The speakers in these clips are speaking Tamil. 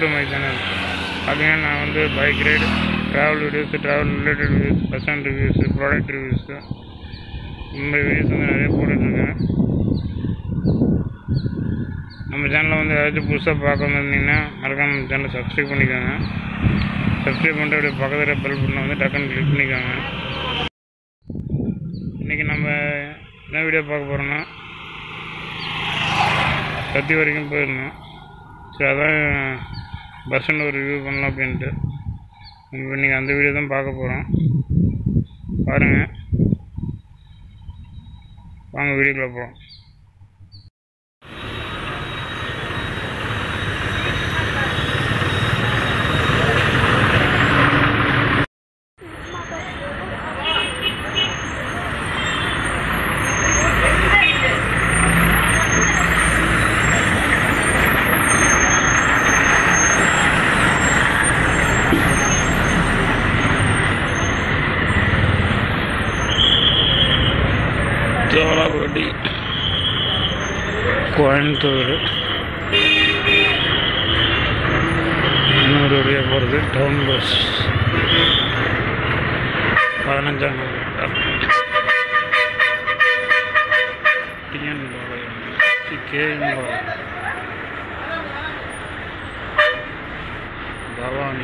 வெல்கம் டு மை சேனல் பார்த்தீங்கன்னா நான் வந்து bike ride travel videos travel related videos bus stand reviews product reviews இந்த மாதிரி வீடியோஸ் வந்து நிறைய போட்டுட்ருக்கேன் நம்ம சேனலை வந்து ஏதாச்சும் புதுசாக பார்க்க வந்திருந்தீங்கன்னா மறக்காம நம்ம சேனலை சப்ஸ்கிரைப் பண்ணிக்கோங்க சப்ஸ்கிரைப் பண்ணிட்டு அப்படியே பக்கத்தில் பெல் பட்டனை வந்து டக்குன்னு கிளிக் பண்ணிக்கோங்க இன்றைக்கி நம்ம என்ன வீடியோ பார்க்க போகிறோன்னா சத்தி வரைக்கும் போயிருந்தோம் சரி அதான் பஸ் ஸ்டாண்ட் ஒரு ரிவ்யூ பண்ணலாம் அப்படின்ட்டு இப்போ நீங்கள் அந்த வீடியோ தான் பார்க்க போகிறோம் பாருங்கள் வாங்க வீடியோக்குள்ளே போகலாம் ஜோலாபட்டி கோயம்புத்தூர் இன்னொரு வழியாக போகிறது டவுன் பஸ் பதினஞ்சாம் number T N Palayam K N Palayam Bhavani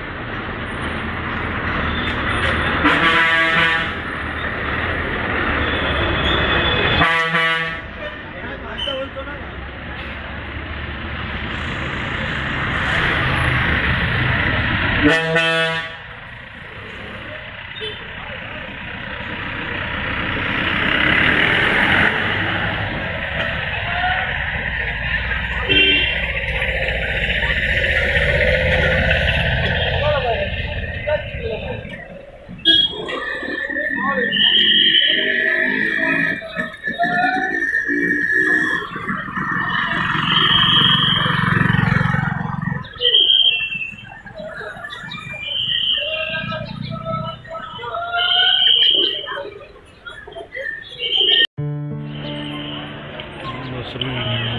பஸ்ஸில்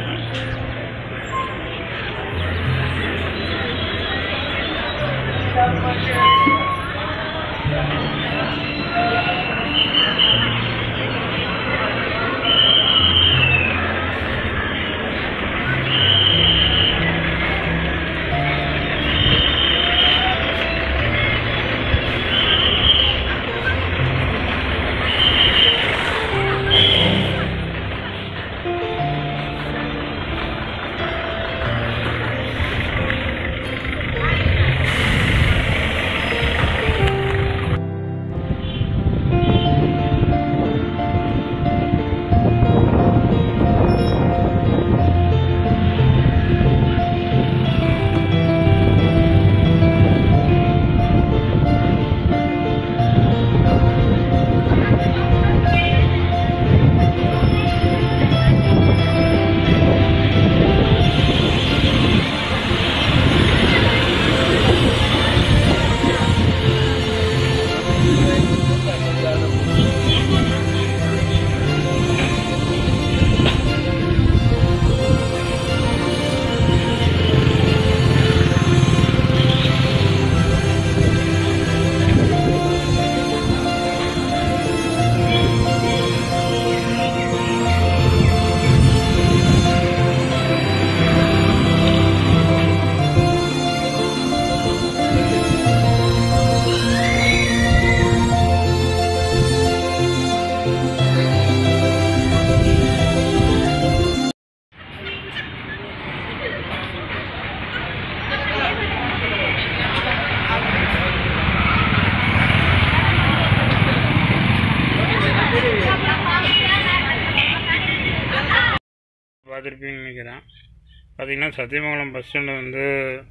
பார்த்துருப்பீங்கன்னு நினைக்கிறேன் பார்த்தீங்கன்னா சத்தியமங்கலம் பஸ் ஸ்டாண்டு வந்து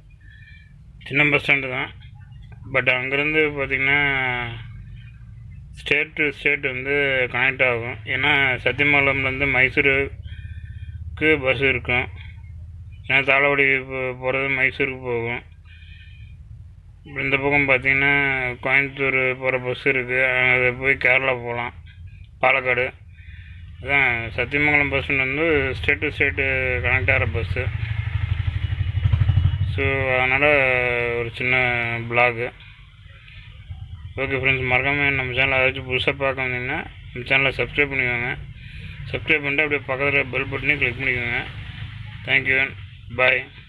சின்ன பஸ் ஸ்டாண்டு தான் பட் அங்கேருந்து பார்த்திங்கன்னா ஸ்டேட் டு ஸ்டேட் வந்து கனெக்ட் ஆகும் ஏன்னா சத்தியமங்கலம்லேருந்து மைசூருக்கு பஸ் இருக்கும் ஏன்னா தாளவாடி போகிறது மைசூருக்கு போகும் இந்த பக்கம் பார்த்தீங்கன்னா கோயம்புத்தூர் போகிற பஸ் இருக்குது அது போய் கேரளா போகலாம் பாலக்காடு அதான் சத்தியமங்கலம் பஸ் வந்து ஸ்டேட் டு ஸ்டேட்டு கனெக்ட் ஆகிற பஸ்ஸு ஸோ அதனால் ஒரு சின்ன பிளாகு ஓகே ஃப்ரெண்ட்ஸ் மறக்காமல் நம்ம சேனலை ஏதாச்சும் புதுசாக பார்க்க வந்தீங்கன்னா நம்ம சேனலை சப்ஸ்கிரைப் பண்ணிக்கோங்க சப்ஸ்கிரைப் பண்ணிட்டு அப்படியே பக்கத்தில் பெல் பட்டனையும் கிளிக் பண்ணிக்கோங்க தேங்க்யூ பாய்